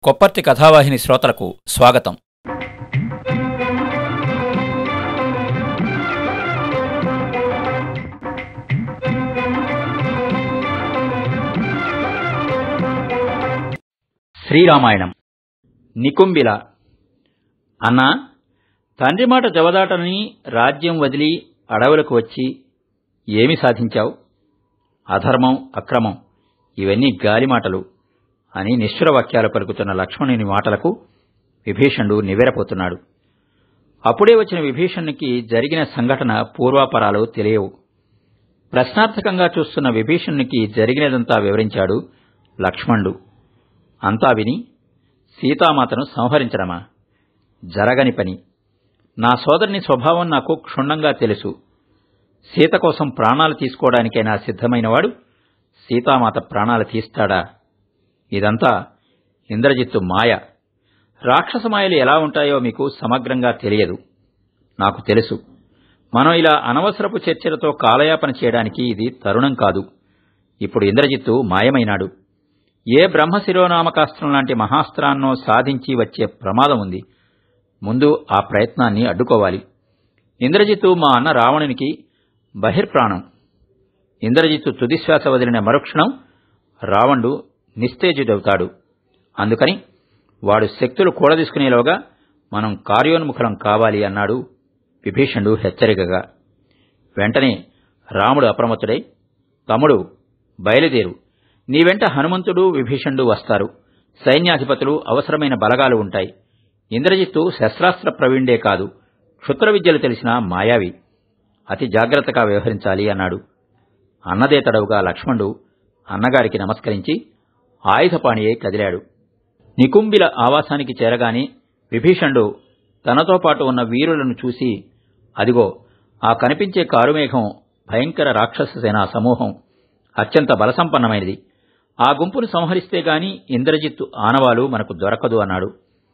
కొప్పర్తి కథావాహిని శ్రోతలకు స్వాగతం శ్రీరామాయణం నికుంబిల అన్నా తండ్రి మాట జవదాటని రాజ్యం వదిలి అడవులకు వచ్చి ఏమి సాధించావు అధర్మం అక్రమం ఇవన్నీ గాలి మాటలు అని నిష్ఠుర వాక్యాలు పలుకుతున్న లక్ష్మణుని మాటలకు విభీషణుడు నివ్వెరపోతున్నాడు అప్పుడే వచ్చిన విభీషణునికి జరిగిన సంఘటన పూర్వాపరాలు తెలియవు ప్రశ్నార్థకంగా చూస్తున్న విభీషణునికి జరిగినదంతా వివరించాడు లక్ష్మణుడు అంతా విని సీతామాతను సంహరించడమా జరగని పని నా సోదరుని స్వభావం నాకు క్షుణ్ణంగా తెలుసు సీత కోసం ప్రాణాలు తీసుకోవడానికైనా సిద్ధమైనవాడు సీతామాత ప్రాణాలు తీస్తాడా ఇదంతా ఇంద్రజిత్తు మాయ రాక్షస మాయలు ఎలా ఉంటాయో మీకు సమగ్రంగా తెలియదు నాకు తెలుసు మనం ఇలా అనవసరపు చర్చలతో కాలయాపన చేయడానికి ఇది తరుణం కాదు ఇప్పుడు ఇంద్రజిత్తు మాయమైనాడు ఏ బ్రహ్మ శిరోనామకాస్త్రం లాంటి మహాస్త్రాన్నో సాధించి వచ్చే ప్రమాదం ఉంది ముందు ఆ ప్రయత్నాన్ని అడ్డుకోవాలి ఇంద్రజిత్తు మా అన్న రావణునికి బహిర్ప్రాణం ఇంద్రజిత్తు తుదిశ్వాస వదిలిన మరుక్షణం రావణుడు నిస్తేజుడవుతాడు అందుకని వాడు శక్తులు కూడదీసుకునేలోగా మనం కార్యోన్ముఖులం కావాలి అన్నాడు విభీషణుడు హెచ్చరికగా వెంటనే రాముడు అప్రమత్తుడై తమ్ముడు బయలుదేరు నీ వెంట హనుమంతుడు విభీషణుడు వస్తారు సైన్యాధిపతులు అవసరమైన బలగాలు ఉంటాయి ఇంద్రజిత్తు శస్త్రాస్త్ర ప్రవీణ్డే కాదు క్షుత్ర విద్యలు తెలిసిన మాయావి అతి జాగ్రత్తగా వ్యవహరించాలి అన్నాడు అన్నదే తడవుగా లక్ష్మణుడు అన్నగారికి నమస్కరించి ఆయుధపాణియే కదిలాడు నికుంబిల ఆవాసానికి చేరగానే విభీషణుడు తనతో పాటు ఉన్న వీరులను చూసి అదిగో ఆ కనిపించే కారుమేఘం భయంకర రాక్షస సేనా సమూహం అత్యంత బలసంపన్నమైనది ఆ గుంపును సంహరిస్తే గాని ఇంద్రజిత్తు ఆనవాలు మనకు దొరకదు అన్నాడు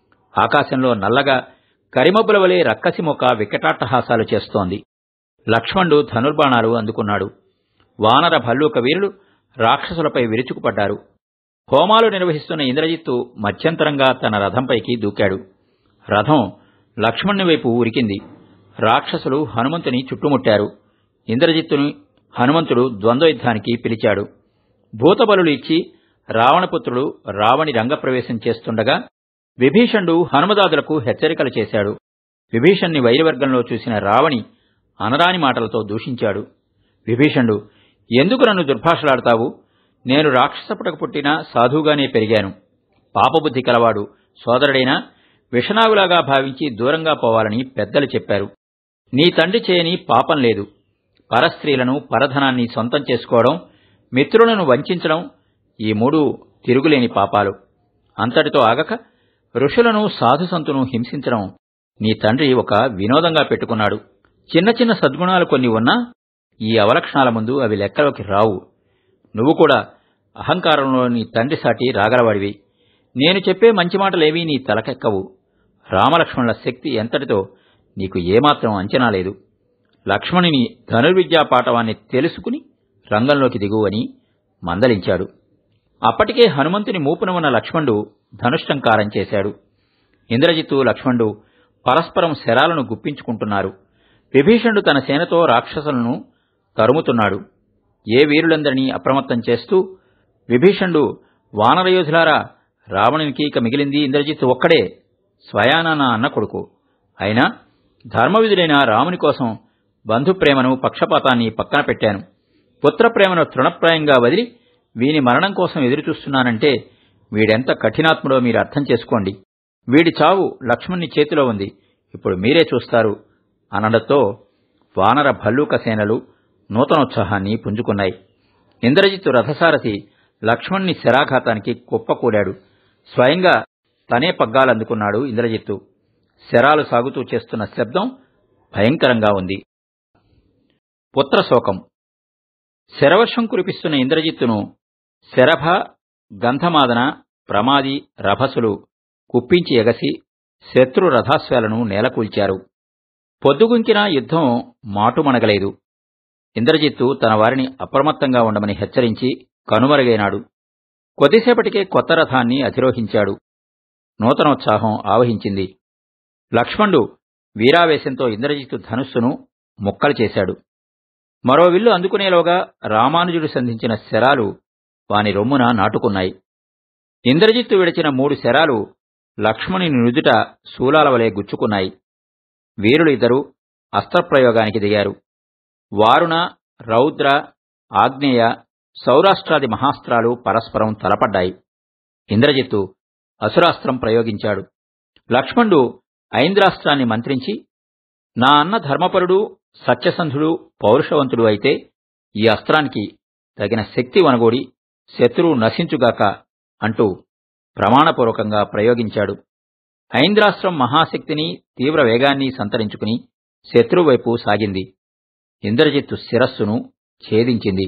ఆకాశంలో నల్లగా కరిమబ్బుల వలె రక్కసి మొక్క వికటాట్టహాసాలు చేస్తోంది లక్ష్మణుడు ధనుర్బాణాలు అందుకున్నాడు వానర భల్లూక వీరులు రాక్షసులపై విరుచుకుపడ్డారు హోమాలు నిర్వహిస్తున్న ఇంద్రజిత్తు మధ్యంతరంగా తన రథంపైకి దూకాడు రథం లక్ష్మణుని వైపు ఉరికింది రాక్షసులు హనుమంతుని చుట్టుముట్టారు ఇంద్రజిత్తుని హనుమంతుడు ద్వంద్వయుద్ధానికి పిలిచాడు భూతబలులు ఇచ్చి రావణపుత్రుడు రావణి రంగప్రవేశం చేస్తుండగా విభీషణుడు హనుమదాదులకు హెచ్చరికలు చేశాడు విభీషణ్ణి వైరవర్గంలో చూసిన రావణి అనరాని మాటలతో దూషించాడు విభీషణుడు ఎందుకు నన్ను దుర్భాషలాడతావు నేను రాక్షసపుటకు పుట్టిన సాధువుగానే పెరిగాను పాపబుద్ధి కలవాడు సోదరుడైనా విషనాగులాగా భావించి దూరంగా పోవాలని పెద్దలు చెప్పారు నీ తండ్రి చేయని పాపం లేదు పరస్త్రీలను పరధనాన్ని సొంతం చేసుకోవడం మిత్రులను వంచడం ఈ మూడు తిరుగులేని పాపాలు అంతటితో ఆగక ఋషులను సాధుసంతును హింసించడం నీ తండ్రి ఒక వినోదంగా పెట్టుకున్నాడు చిన్న చిన్న సద్గుణాలు కొన్ని ఉన్నా ఈ అవలక్షణాల ముందు అవి లెక్కలోకి రావు నువ్వు కూడా అహంకారంలో నీ తండ్రి సాటి రాగలవాడివి నేను చెప్పే మంచి మాటలేవీ నీ తలకెక్కవు రామలక్ష్మణుల శక్తి ఎంతటితో నీకు ఏమాత్రం అంచనా లేదు లక్ష్మణుని ధనుర్విద్యా పాఠవాన్ని తెలుసుకుని రంగంలోకి దిగువని మందలించాడు అప్పటికే హనుమంతుని మూపున ఉన్న లక్ష్మణుడు ధనుష్టంకారం చేశాడు ఇంద్రజిత్తు లక్ష్మణుడు పరస్పరం శరాలను గుప్పించుకుంటున్నారు విభీషణుడు తన సేనతో రాక్షసులను తరుముతున్నాడు ఏ వీరులందరినీ అప్రమత్తం చేస్తూ విభీషణుడు వానరయోధులారా రావణునికి ఇక మిగిలింది ఇంద్రజిత్తు ఒక్కడే స్వయాన నా అన్న కొడుకు అయినా ధర్మవిధుడైన రాముని కోసం బంధుప్రేమను పక్షపాతాన్ని పక్కన పెట్టాను పుత్రప్రేమను తృణప్రాయంగా వదిలి వీని మరణం కోసం ఎదురుచూస్తున్నానంటే వీడెంత కఠినాత్ముడో మీరు అర్థం చేసుకోండి వీడి చావు లక్ష్మణ్ణి చేతిలో ఉంది ఇప్పుడు మీరే చూస్తారు అనడంతో వానర భల్లూక సేనలు నూతనోత్సాహాన్ని పుంజుకున్నాయి ఇంద్రజిత్తు రథసారథి లక్ష్మణ్ణి శరాఘాతానికి కుప్పకూడాడు స్వయంగా తనే పగ్గాలందుకున్నాడు ఇంద్రజిత్తు శరాలు సాగుతూ చేస్తున్న శబ్దం భయంకరంగా ఉంది పుత్రశోకం శరవర్షం కురిపిస్తున్న ఇంద్రజిత్తును శరభ గంధమాదన ప్రమాది రభసులు కుప్పించి ఎగసి శత్రు రథాశ్వాలను నేలకూల్చారు పొద్దుగుంకినా యుద్ధం మాటుమణగలేదు ఇంద్రజిత్తు తన వారిని అప్రమత్తంగా ఉండమని హెచ్చరించి కనుమరుగైనాడు కొద్దిసేపటికే కొత్త రథాన్ని అధిరోహించాడు నూతనోత్సాహం ఆవహించింది లక్ష్మణుడు వీరావేశంతో ఇంద్రజిత్తు ధనుస్సును ముక్కలు చేశాడు మరో విల్లు అందుకునేలోగా రామానుజుడు సంధించిన శరాలు వాని రొమ్మున నాటుకున్నాయి ఇంద్రజిత్తు విడిచిన మూడు శరాలు లక్ష్మణుని నుదుట శూలాల వలె గుచ్చుకున్నాయి వీరులు ఇద్దరు అస్త్రప్రయోగానికి దిగారు వారుణ రౌద్ర ఆగ్నేయ సౌరాష్ట్రాది మహాస్త్రాలు పరస్పరం తలపడ్డాయి ఇంద్రజిత్తు అసురాస్త్రం ప్రయోగించాడు లక్ష్మణుడు ఐంద్రాస్త్రాన్ని మంత్రించి నా అన్న ధర్మపరుడు సత్యసంధుడు పౌరుషవంతుడు అయితే ఈ అస్త్రానికి తగిన శక్తి వనగోడి శత్రువు నశించుగాక అంటూ ప్రమాణపూర్వకంగా ప్రయోగించాడు ఐంద్రాస్త్రం మహాశక్తిని తీవ్ర వేగాన్ని సంతరించుకుని శత్రువైపు సాగింది ఇంద్రజిత్తు శిరస్సును ఛేదించింది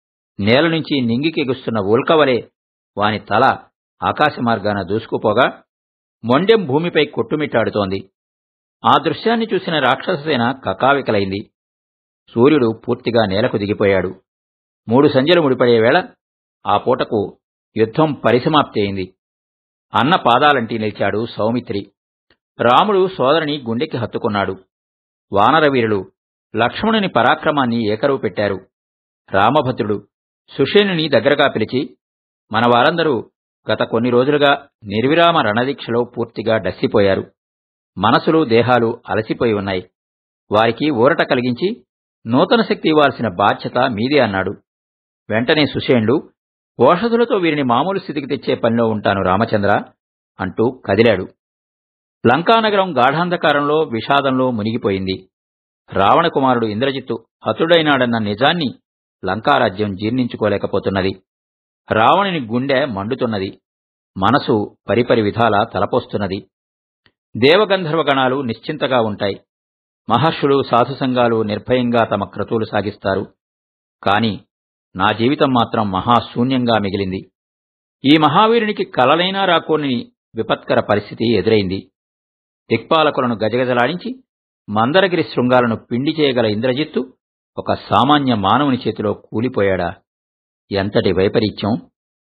నేల నుంచి నింగికెగుస్తున్న ఉల్కవలే వాని తల ఆకాశమార్గాన దూసుకుపోగా మొండెం భూమిపై కొట్టుమిట్టాడుతోంది ఆ దృశ్యాన్ని చూసిన రాక్షససేన కకావికలైంది సూర్యుడు పూర్తిగా నేలకు దిగిపోయాడు మూడు సంధ్యలు ముడిపడే వేళ ఆ పూటకు యుద్ధం పరిసమాప్తి అయింది అన్న పాదాలంటి నిలిచాడు సౌమిత్రి రాముడు సోదరిని గుండెకి హత్తుకున్నాడు వానరవీరులు లక్ష్మణుని పరాక్రమాన్ని ఏకరువు పెట్టారు రామభద్రుడు సుషేనుని దగ్గరగా పిలిచి మన వారందరూ గత కొన్ని రోజులుగా నిర్విరామ రణదీక్షలో పూర్తిగా డస్సిపోయారు మనసులు దేహాలు అలసిపోయి ఉన్నాయి వారికి ఊరట కలిగించి నూతన శక్తి ఇవ్వాల్సిన బాధ్యత మీదే అన్నాడు వెంటనే సుషేణుడు ఓషధులతో వీరిని మామూలు స్థితికి తెచ్చే పనిలో ఉంటాను రామచంద్ర అంటూ కదిలాడు లంకానగరం గాఢాంధకారంలో విషాదంలో మునిగిపోయింది రావణకుమారుడు ఇంద్రజిత్తు హతుడైనాడన్న నిజాన్ని లంకారాజ్యం జీర్ణించుకోలేకపోతున్నది రావణుని గుండె మండుతున్నది మనసు పరిపరి విధాల తలపోస్తున్నది దేవగంధర్వగణాలు నిశ్చింతగా ఉంటాయి మహర్షులు సాధుసంఘాలు నిర్భయంగా తమ క్రతువులు సాగిస్తారు కాని నా జీవితం మాత్రం మహాశూన్యంగా మిగిలింది ఈ మహావీరునికి కలలైనా రాకోని విపత్కర పరిస్థితి ఎదురైంది దిక్పాలకులను గజగజలాడించి మందరగిరి శృంగాలను పిండి చేయగల ఇంద్రజిత్తు ఒక సామాన్య మానవుని చేతిలో కూలిపోయాడా ఎంతటి వైపరీత్యం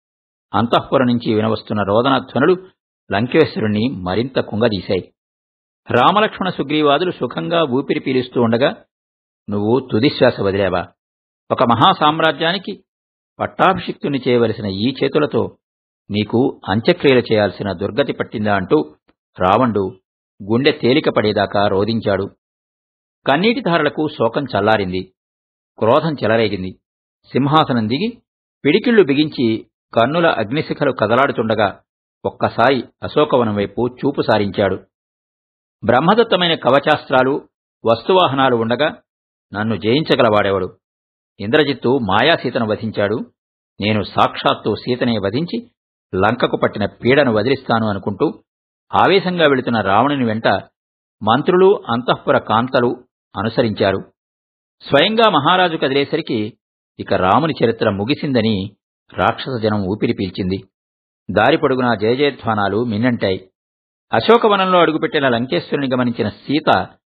అంతఃపురం నుంచి వినవస్తున్న రోదనధ్వనులు లంకేశ్వరుణ్ణి మరింత కుంగదీశాయి రామలక్ష్మణ సుగ్రీవాదులు సుఖంగా ఊపిరి పీలుస్తూ ఉండగా నువ్వు తుదిశ్వాస వదిలేవా ఒక మహాసామ్రాజ్యానికి పట్టాభిషిక్తుని చేయవలసిన ఈ చేతులతో నీకు అంత్యక్రియలు చేయాల్సిన దుర్గతి పట్టిందా అంటూ రావణుడు గుండె తేలిక పడేదాకా రోధించాడు కన్నీటి ధారలకు శోకం చల్లారింది క్రోధం చెలరేగింది సింహాసనం దిగి పిడికిళ్లు బిగించి కన్నుల అగ్నిశిఖలు కదలాడుతుండగా ఒక్కసారి అశోకవనం వైపు చూపు సారించాడు బ్రహ్మదత్తమైన కవచాస్త్రాలు వస్తువాహనాలు ఉండగా నన్ను జయించగలవాడెవడు ఇంద్రజిత్తు మాయాసీతను వధించాడు నేను సాక్షాత్తు సీతనే వధించి లంకకు పట్టిన పీడను వదిలిస్తాను అనుకుంటూ ఆవేశంగా వెళుతున్న రావణుని వెంట మంత్రులు అంతఃపుర కాంతలు అనుసరించారు స్వయంగా మహారాజు కదిలేసరికి ఇక రాముని చరిత్ర ముగిసిందని రాక్షస జనం ఊపిరి పీల్చింది దారి పొడుగునా జయజయధ్వానాలు మిన్నంటాయి అశోకవనంలో అడుగుపెట్టిన లంకేశ్వరుని గమనించిన సీత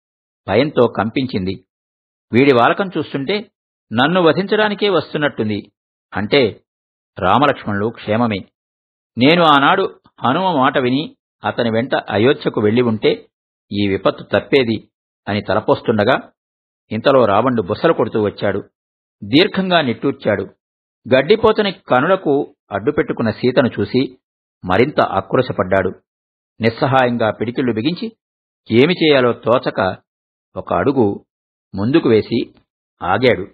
భయంతో కంపించింది వీడి వాలకం చూస్తుంటే నన్ను వధించడానికే వస్తున్నట్టుంది అంటే రామలక్ష్మణులు క్షేమమే నేను ఆనాడు హనుమ మాట విని అతని వెంట అయోధ్యకు వెళ్లి ఉంటే ఈ విపత్తు తప్పేది అని తలపోస్తుండగా ఇంతలో రావణుడు బుసలు కొడుతూ వచ్చాడు దీర్ఘంగా నిట్టూర్చాడు గడ్డిపోతని కనులకు అడ్డుపెట్టుకున్న సీతను చూసి మరింత ఆక్రోశపడ్డాడు నిస్సహాయంగా పిడికిళ్లు బిగించి ఏమి చేయాలో తోచక ఒక అడుగు ముందుకు వేసి ఆగాడు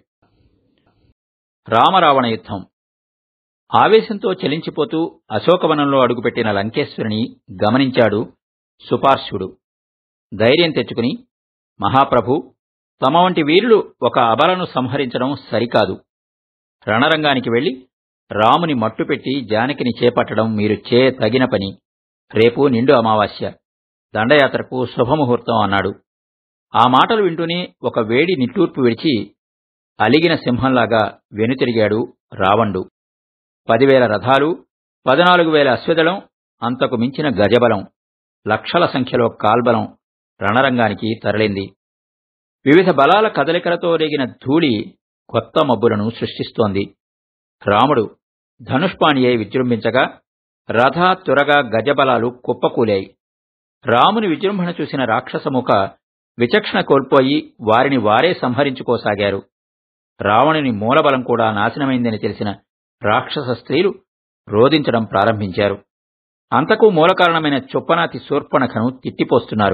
రామరావణ యుద్ధం ఆవేశంతో చలించిపోతూ అశోకవనంలో అడుగుపెట్టిన లంకేశ్వరిని గమనించాడు సుపార్శ్వుడు ధైర్యం తెచ్చుకుని మహాప్రభు తమ వంటి వీరులు ఒక అబలను సంహరించడం సరికాదు రణరంగానికి వెళ్లి రాముని మట్టుపెట్టి జానకిని చేపట్టడం మీరు చే తగిన పని రేపు నిండు అమావాస్య దండయాత్రకు శుభముహూర్తం అన్నాడు ఆ మాటలు వింటూనే ఒక వేడి నిట్టూర్పు విడిచి అలిగిన సింహంలాగా వెనుతిరిగాడు రావణుడు పదివేల రథాలు పద్నాలుగు వేల అశ్వదళం అంతకు మించిన గజబలం లక్షల సంఖ్యలో కాల్బలం రణరంగానికి తరలింది వివిధ బలాల కదలికలతో రేగిన ధూళి కొత్త మబ్బులను సృష్టిస్తోంది రాముడు ధనుష్పాణియై విజృంభించగా రథ తురగ గజబలాలు కుప్పకూలాయి రాముని విజృంభణ చూసిన రాక్షసముఖ విచక్షణ కోల్పోయి వారిని వారే సంహరించుకోసాగారు రావణుని మూలబలం కూడా నాశనమైందని తెలిసిన రాక్షస స్త్రీలు రోధించడం ప్రారంభించారు అంతకు మూలకారణమైన చొప్పనాతి శూర్పణఖను తిట్టిపోస్తున్నారు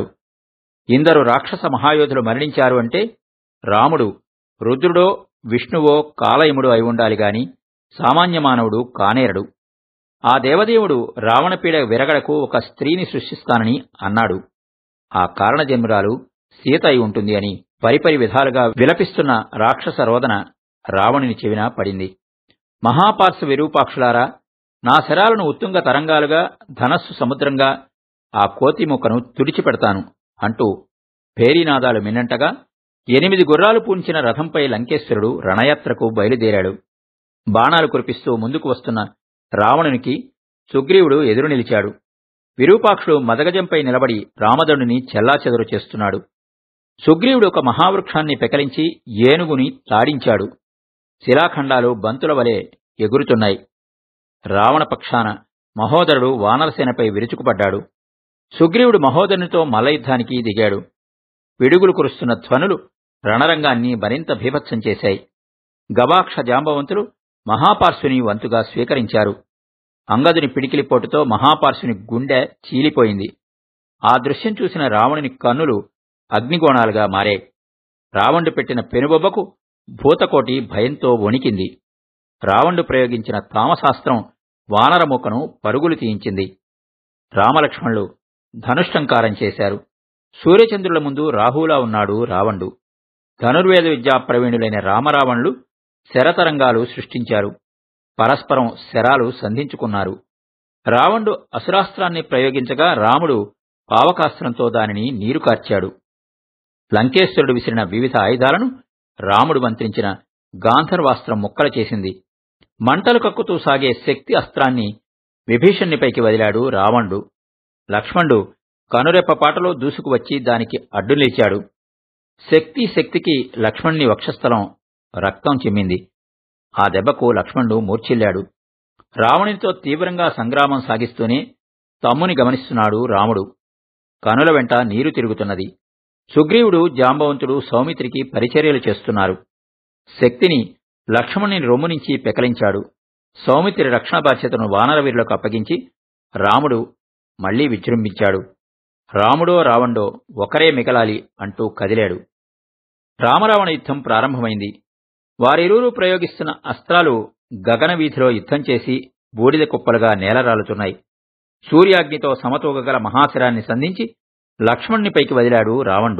ఇందరు రాక్షస మహాయోధులు మరణించారు అంటే రాముడు రుద్రుడో విష్ణువో కాలయముడు అయి ఉండాలి గాని సామాన్య మానవుడు కానేరడు ఆ దేవదేవుడు రావణపీడ విరగడకు ఒక స్త్రీని సృష్టిస్తానని అన్నాడు ఆ కారణజన్మురాలు సీత అయి ఉంటుంది అని పరిపరి విధాలుగా విలపిస్తున్న రాక్షస రోదన రావణుని చెవిన పడింది మహాపార్శ్వ విరూపాక్షులారా నా శరాలను ఉత్తుంగ తరంగాలుగా ధనస్సు సముద్రంగా ఆ కోతిముఖను తుడిచిపెడతాను అంటూ భేరీనాదాలు మిన్నంటగా ఎనిమిది గుర్రాలు పూంచిన రథంపై లంకేశ్వరుడు రణయాత్రకు బయలుదేరాడు బాణాలు కురిపిస్తూ ముందుకు వస్తున్న రావణునికి సుగ్రీవుడు ఎదురు నిలిచాడు విరూపాక్షుడు మదగజంపై నిలబడి రామదండుని చెల్లాచెదరు చేస్తున్నాడు సుగ్రీవుడు ఒక మహావృక్షాన్ని పెకలించి ఏనుగుని తాడించాడు శిలాఖండాలు బంతుల వలె ఎగురుతున్నాయి రావణ పక్షాన మహోదరుడు వానరసేనపై విరుచుకుపడ్డాడు సుగ్రీవుడు మహోదరునితో మల్లయుద్ధానికి దిగాడు పిడుగులు కురుస్తున్న ధ్వనులు రణరంగాన్ని మరింత భీభత్సం చేశాయి గవాక్ష జాంబవంతులు మహాపార్శ్వుని వంతుగా స్వీకరించారు అంగదుని పిడికిలిపోటుతో మహాపార్శ్వుని గుండె చీలిపోయింది ఆ దృశ్యం చూసిన రావణుని కన్నులు అగ్నిగోణాలుగా మారాయి రావణుడు పెట్టిన పెనుబొబ్బకు భూతకోటి భయంతో వణికింది రావణుడు ప్రయోగించిన తామశాస్త్రం వానరముఖను పరుగులు తీయించింది రామలక్ష్మణులు ధనుష్టంకారం చేశారు సూర్యచంద్రుల ముందు రాహులా ఉన్నాడు రావణుడు ధనుర్వేద విద్యా ప్రవీణులైన రామరావణులు శరతరంగాలు సృష్టించారు పరస్పరం శరాలు సంధించుకున్నారు రావణుడు అసురాస్త్రాన్ని ప్రయోగించగా రాముడు పావకాస్త్రంతో దానిని నీరు కార్చాడు లంకేశ్వరుడు విసిరిన వివిధ ఆయుధాలను రాముడు మంత్రించిన గాంధర్వాస్త్రం ముక్కలు చేసింది మంటలు కక్కుతూ సాగే శక్తి అస్త్రాన్ని విభీషణ్ణిపైకి వదిలాడు రావణుడు లక్ష్మణుడు కనురెప్పపాటలో దూసుకువచ్చి దానికి అడ్డు నిలిచాడు శక్తి శక్తికి లక్ష్మణ్ణి వక్షస్థలం రక్తం చిమ్మింది ఆ దెబ్బకు లక్ష్మణుడు మూర్ఛిల్లాడు రావణునితో తీవ్రంగా సంగ్రామం సాగిస్తూనే తమ్ముని గమనిస్తున్నాడు రాముడు కనుల వెంట నీరు తిరుగుతున్నది సుగ్రీవుడు జాంబవంతుడు సౌమిత్రికి పరిచర్యలు చేస్తున్నారు శక్తిని లక్ష్మణుని రొమ్ము నుంచి పెకలించాడు సౌమిత్రి రక్షణ బాధ్యతను వానరవీరులకు అప్పగించి రాముడు మళ్లీ విజృంభించాడు రాముడో రావణ్డో ఒకరే మిగలాలి అంటూ కదిలాడు రామరావణ యుద్ధం ప్రారంభమైంది వారిరువురు ప్రయోగిస్తున్న అస్త్రాలు గగన వీధిలో యుద్ధం చేసి బూడిద కుప్పలుగా నేలరాలుతున్నాయి సూర్యాగ్నితో సమతూగగల మహాశిరాన్ని సంధించి లక్ష్మణ్ణి పైకి వదిలాడు రావణుడు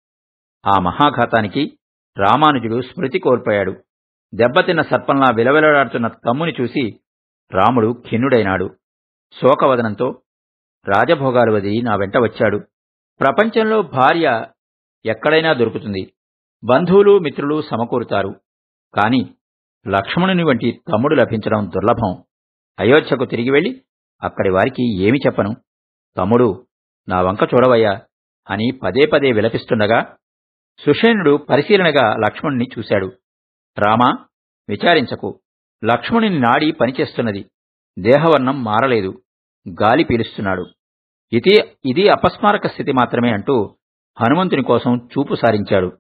ఆ మహాఘాతానికి రామానుజుడు స్మృతి కోల్పోయాడు దెబ్బతిన్న సర్పంలా విలవిలలాడుతున్న తమ్ముని చూసి రాముడు ఖిన్నుడైనాడు శోకవదనంతో రాజభోగాలు వదిలి నా వెంట వచ్చాడు ప్రపంచంలో భార్య ఎక్కడైనా దొరుకుతుంది బంధువులు మిత్రులు సమకూరుతారు కాని లక్ష్మణుని వంటి తమ్ముడు లభించడం దుర్లభం అయోధ్యకు తిరిగి వెళ్లి అక్కడి వారికి ఏమి చెప్పను తమ్ముడు నా వంక చూడవయ్యా అని పదే పదే విలపిస్తుండగా సుషేణుడు పరిశీలనగా లక్ష్మణుని చూశాడు రామా విచారించకు లక్ష్మణుని నాడి పనిచేస్తున్నది దేహవర్ణం మారలేదు గాలి పీలుస్తున్నాడు ఇది ఇది అపస్మారక స్థితి మాత్రమే అంటూ హనుమంతుని కోసం చూపు సారించాడు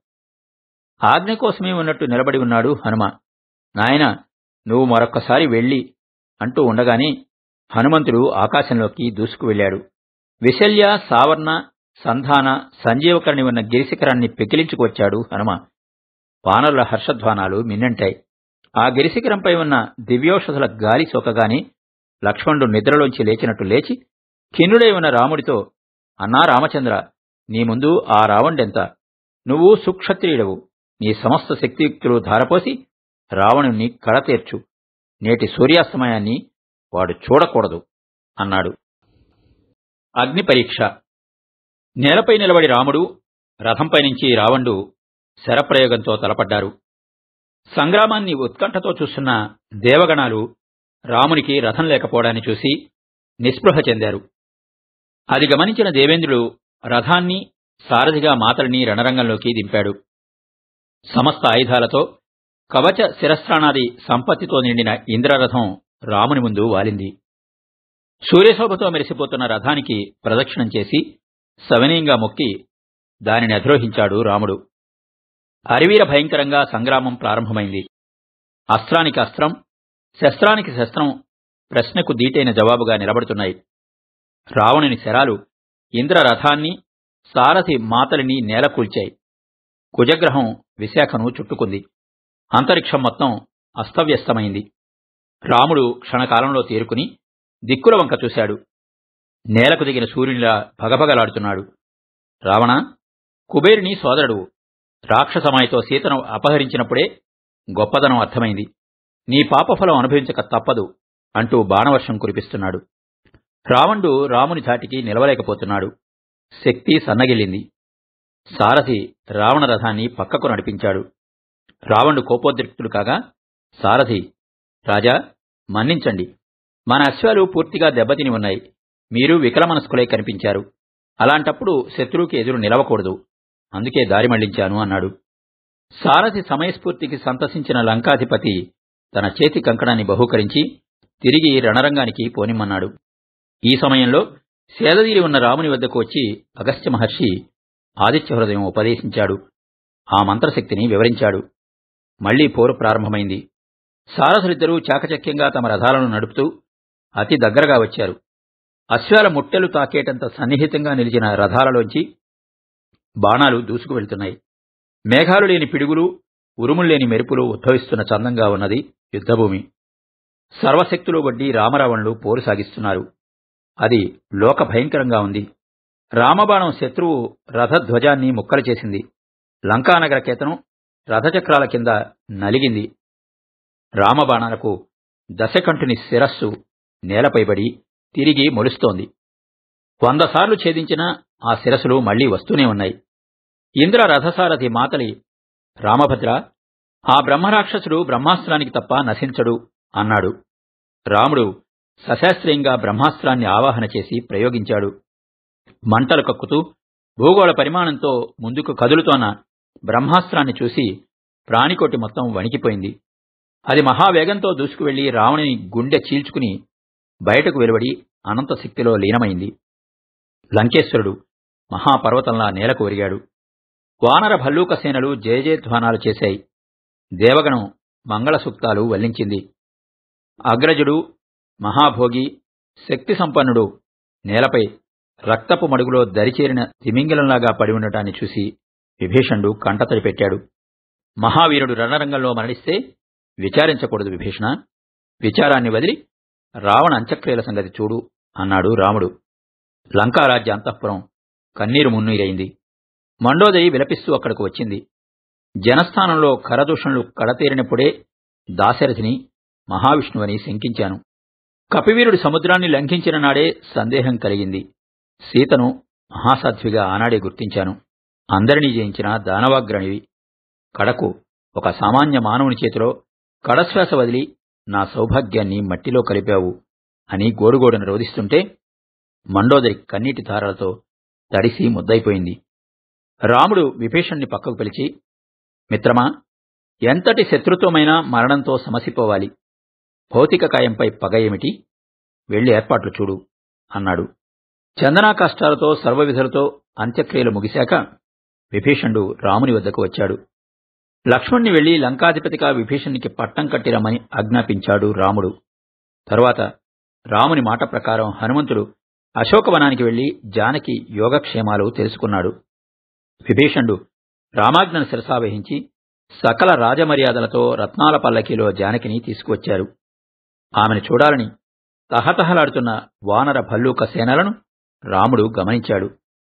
ఆజ్ఞ కోసమే ఉన్నట్టు నిలబడి ఉన్నాడు హనుమ నాయన నువ్వు మరొక్కసారి వెళ్ళి అంటూ ఉండగానే హనుమంతుడు ఆకాశంలోకి దూసుకు వెళ్ళాడు విశల్య సావర్ణ సంధాన సంజీవకరణి ఉన్న గిరిశిఖరాన్ని పెకిలించుకొచ్చాడు హనుమ వానరుల హర్షధ్వానాలు మిన్నంటాయి ఆ గిరిశిఖరంపై ఉన్న దివ్యోషధుల గాలి సోకగానే లక్ష్మణుడు నిద్రలోంచి లేచినట్టు లేచి ఖిన్నుడై ఉన్న రాముడితో అన్నా రామచంద్ర నీ ముందు ఆ రావణుడెంత నువ్వు సుక్షత్రియుడవు నీ సమస్త శక్తియుక్తులు ధారపోసి రావణుణ్ణి కడతీర్చు నేటి సూర్యాస్తమయాన్ని వాడు చూడకూడదు అన్నాడు అగ్ని పరీక్ష నేలపై నిలబడి రాముడు రథంపై నుంచి రావణుడు శరప్రయోగంతో తలపడ్డారు సంగ్రామాన్ని ఉత్కంఠతో చూస్తున్న దేవగణాలు రామునికి రథం లేకపోవడాన్ని చూసి నిస్పృహ చెందారు అది గమనించిన దేవేంద్రుడు రథాన్ని సారథిగా మాతలిని రణరంగంలోకి దింపాడు సమస్త ఆయుధాలతో కవచ శిరస్త్రాణాది సంపత్తితో నిండిన ఇంద్రరథం రాముని ముందు వాలింది సూర్యశోభతో మెరిసిపోతున్న రథానికి ప్రదక్షిణం చేసి సవినయంగా మొక్కి దానిని అధిరోహించాడు రాముడు హరివీర భయంకరంగా సంగ్రామం ప్రారంభమైంది అస్త్రానికి అస్త్రం శస్త్రానికి శస్త్రం ప్రశ్నకు దీటైన జవాబుగా నిలబడుతున్నాయి రావణుని శరాలు ఇంద్ర రథాన్ని సారథి మాతలిని నేలకూల్చాయి కుజగ్రహం విశాఖను చుట్టుకుంది అంతరిక్షం మొత్తం అస్తవ్యస్తమైంది రాముడు క్షణకాలంలో తేరుకుని దిక్కుల వంక చూశాడు నేలకు దిగిన సూర్యునిలా భగభగలాడుతున్నాడు రావణ కుబేరుని సోదరుడు రాక్షసమాయితో సీతను అపహరించినప్పుడే గొప్పదనం అర్థమైంది నీ పాపఫలం అనుభవించక తప్పదు అంటూ బాణవర్షం కురిపిస్తున్నాడు రావణుడు రాముని ధాటికి నిలవలేకపోతున్నాడు శక్తి సన్నగిల్లింది సారథి రావణ రథాన్ని పక్కకు నడిపించాడు రావణుడు కోపోద్రిక్తుడు కాగా సారథి రాజా మన్నించండి మన అశ్వాలు పూర్తిగా దెబ్బతిని ఉన్నాయి మీరు వికలమనస్కులై కనిపించారు అలాంటప్పుడు శత్రువుకి ఎదురు నిలవకూడదు అందుకే దారి మళ్లించాను అన్నాడు సారథి సమయస్ఫూర్తికి సంతసించిన లంకాధిపతి తన చేతి కంకణాన్ని బహూకరించి తిరిగి రణరంగానికి పోనిమ్మన్నాడు ఈ సమయంలో సేదదీరి ఉన్న రాముని వద్దకు వచ్చి అగస్త్య మహర్షి ఆదిత్య హృదయం ఉపదేశించాడు ఆ మంత్రశక్తిని వివరించాడు మళ్లీ పోరు ప్రారంభమైంది సారథులిద్దరూ చాకచక్యంగా తమ రథాలను నడుపుతూ అతి దగ్గరగా వచ్చారు అశ్వాల ముట్టెలు తాకేటంత సన్నిహితంగా నిలిచిన రథాలలోంచి బాణాలు దూసుకు వెళ్తున్నాయి మేఘాలు లేని పిడుగులు ఉరుములు లేని మెరుపులు ఉద్భవిస్తున్న చందంగా ఉన్నది యుద్ధభూమి సర్వశక్తులు వడ్డీ రామరావణులు పోరు సాగిస్తున్నారు అది లోక భయంకరంగా ఉంది రామబాణం శత్రువు రథధ్వజాన్ని ముక్కలు చేసింది లంకానగర కేతనం రథచక్రాల కింద నలిగింది రామబాణాలకు దశకంఠుని శిరస్సు నేలపైబడి తిరిగి మొలుస్తోంది వంద సార్లు ఛేదించిన ఆ శిరస్సులు మళ్లీ వస్తూనే ఉన్నాయి ఇంద్ర రథసారథి మాతలి రామభద్ర ఆ బ్రహ్మరాక్షసుడు బ్రహ్మాస్త్రానికి తప్ప నశించడు అన్నాడు రాముడు సశాస్త్రీయంగా బ్రహ్మాస్త్రాన్ని ఆవాహన చేసి ప్రయోగించాడు మంటలు కక్కుతూ భూగోళ పరిమాణంతో ముందుకు కదులుతోన్న బ్రహ్మాస్త్రాన్ని చూసి ప్రాణికోటి మొత్తం వణికిపోయింది అది మహావేగంతో దూసుకువెళ్లి రావణుని గుండె చీల్చుకుని బయటకు వెలువడి అనంత శక్తిలో లీనమైంది లంకేశ్వరుడు మహాపర్వతంలా నేలకు ఒరిగాడు వానర భల్లూక సేనలు జయజయధ్వానాలు చేశాయి దేవగణం మంగళసూక్తాలు వల్లించింది అగ్రజుడు మహాభోగి శక్తి సంపన్నుడు నేలపై రక్తపు మడుగులో దరిచేరిన తిమింగలంలాగా పడి ఉండటాన్ని చూసి విభీషణుడు కంటతడి పెట్టాడు మహావీరుడు రణరంగంలో మరణిస్తే విచారించకూడదు విభీషణ విచారాన్ని వదిలి రావణ అంత్యక్రియల సంగతి చూడు అన్నాడు రాముడు లంకారాజ్య అంతఃపురం కన్నీరు మున్నీరైంది మండోదయి విలపిస్తూ అక్కడకు వచ్చింది జనస్థానంలో కరదూషణలు కడతేరినప్పుడే దాశరథిని మహావిష్ణువని శంకించాను కపివీరుడు సముద్రాన్ని లంఘించిన నాడే సందేహం కలిగింది సీతను మహాసాధ్విగా ఆనాడే గుర్తించాను అందరినీ జయించిన దానవాగ్రణివి కడకు ఒక సామాన్య మానవుని చేతిలో కడశ్వాస వదిలి నా సౌభాగ్యాన్ని మట్టిలో కలిపావు అని గోడుగోడును రోధిస్తుంటే మండోదరి కన్నీటి ధారలతో తడిసి ముద్దయిపోయింది రాముడు విభీషణ్ణి పక్కకు పిలిచి మిత్రమా ఎంతటి శత్రుత్వమైనా మరణంతో సమసిపోవాలి భౌతిక కాయంపై పగ ఏమిటి వెళ్లి ఏర్పాట్లు చూడు అన్నాడు చందనాకాష్టాలతో సర్వవిధులతో అంత్యక్రియలు ముగిశాక విభీషణుడు రాముని వద్దకు వచ్చాడు లక్ష్మణ్ణి వెళ్లి లంకాధిపతిగా విభీషణ్నికి పట్టం కట్టిరమ్మని ఆజ్ఞాపించాడు రాముడు తరువాత రాముని మాట ప్రకారం హనుమంతుడు అశోకవనానికి వెళ్లి జానకి యోగక్షేమాలు తెలుసుకున్నాడు విభీషణుడు రామాజ్ఞను శిరసావహించి సకల రాజమర్యాదలతో రత్నాల పల్లకీలో జానకిని తీసుకువచ్చారు ఆమెను చూడాలని తహతహలాడుతున్న వానర భల్లూక సేనలను రాముడు గమనించాడు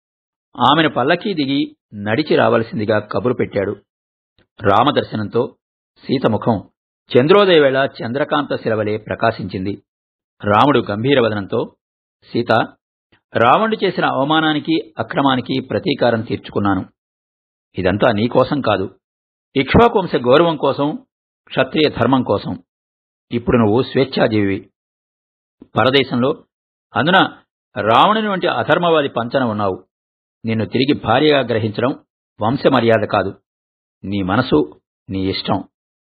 ఆమెను పల్లకీ దిగి నడిచి రావలసిందిగా కబురు పెట్టాడు రామదర్శనంతో సీతముఖం చంద్రోదయ వేళ చంద్రకాంత శిలవలే ప్రకాశించింది రాముడు గంభీరవదనంతో సీత రావణుడు చేసిన అవమానానికి అక్రమానికి ప్రతీకారం తీర్చుకున్నాను ఇదంతా నీకోసం కాదు ఇక్ష్వాకువంశ గౌరవం కోసం క్షత్రియ ధర్మం కోసం ఇప్పుడు నువ్వు స్వేచ్ఛాజీవి పరదేశంలో అందున రావణుని వంటి అధర్మవాది పంచన ఉన్నావు నిన్ను తిరిగి భార్యగా గ్రహించడం వంశమర్యాద కాదు నీ మనసు నీ ఇష్టం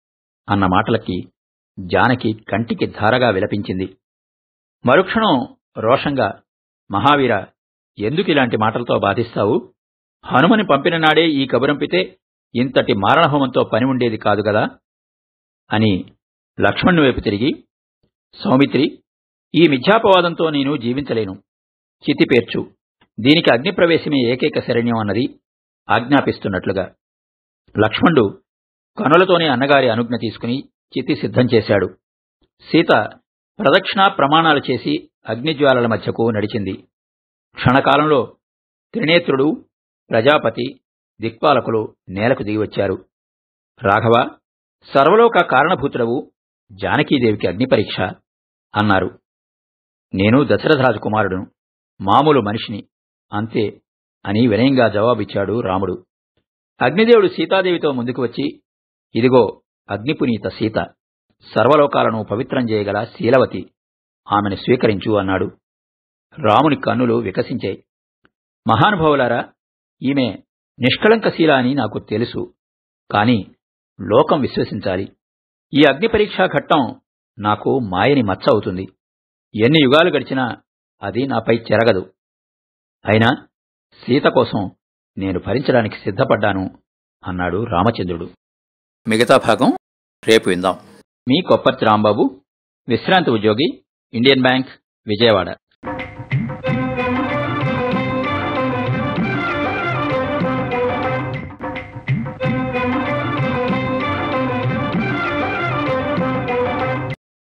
అన్న మాటలకి జానకి కంటికి ధారగా విలపించింది మరుక్షణం రోషంగా మహావీర ఎందుకు ఇలాంటి మాటలతో బాధిస్తావు హనుమని పంపిన నాడే ఈ కబురంపితే ఇంతటి మారణహోమంతో పని ఉండేది కాదు గదా అని లక్ష్మణుని వైపు తిరిగి సౌమిత్రి ఈ మిథ్యాపవాదంతో నేను జీవించలేను చితిపేర్చు దీనికి అగ్నిప్రవేశమే ఏకైక శరణ్యం అన్నది ఆజ్ఞాపిస్తున్నట్లుగా లక్ష్మణుడు కనులతోనే అన్నగారి అనుజ్ఞ తీసుకుని చితి సిద్ధం చేశాడు సీత ప్రదక్షిణా ప్రమాణాలు చేసి అగ్నిజ్వాలల మధ్యకు నడిచింది క్షణకాలంలో త్రినేత్రుడు ప్రజాపతి దిక్పాలకులు నేలకు దిగివచ్చారు రాఘవ సర్వలోక కారణభూతుడవు జానకీదేవికి అగ్నిపరీక్ష అన్నారు నేను దశరథరాజు కుమారుడును మామూలు మనిషిని అంతే అని వినయంగా జవాబిచ్చాడు రాముడు అగ్నిదేవుడు సీతాదేవితో ముందుకు వచ్చి ఇదిగో అగ్నిపునీత సీత సర్వలోకాలను పవిత్రం చేయగల శీలవతి ఆమెను స్వీకరించు అన్నాడు రాముని కన్నులు వికసించాయి మహానుభావులారా ఈమె నిష్కళంకశీల అని నాకు తెలుసు కాని లోకం విశ్వసించాలి ఈ అగ్ని పరీక్షా ఘట్టం నాకు మాయని మచ్చ అవుతుంది ఎన్ని యుగాలు గడిచినా అది నాపై చెరగదు అయినా సీత కోసం నేను భరించడానికి సిద్ధపడ్డాను అన్నాడు రామచంద్రుడు మిగతా భాగం రేపు విందాం మీ కొప్పర్తి రాంబాబు విశ్రాంతి ఉద్యోగి ఇండియన్ బ్యాంక్ విజయవాడ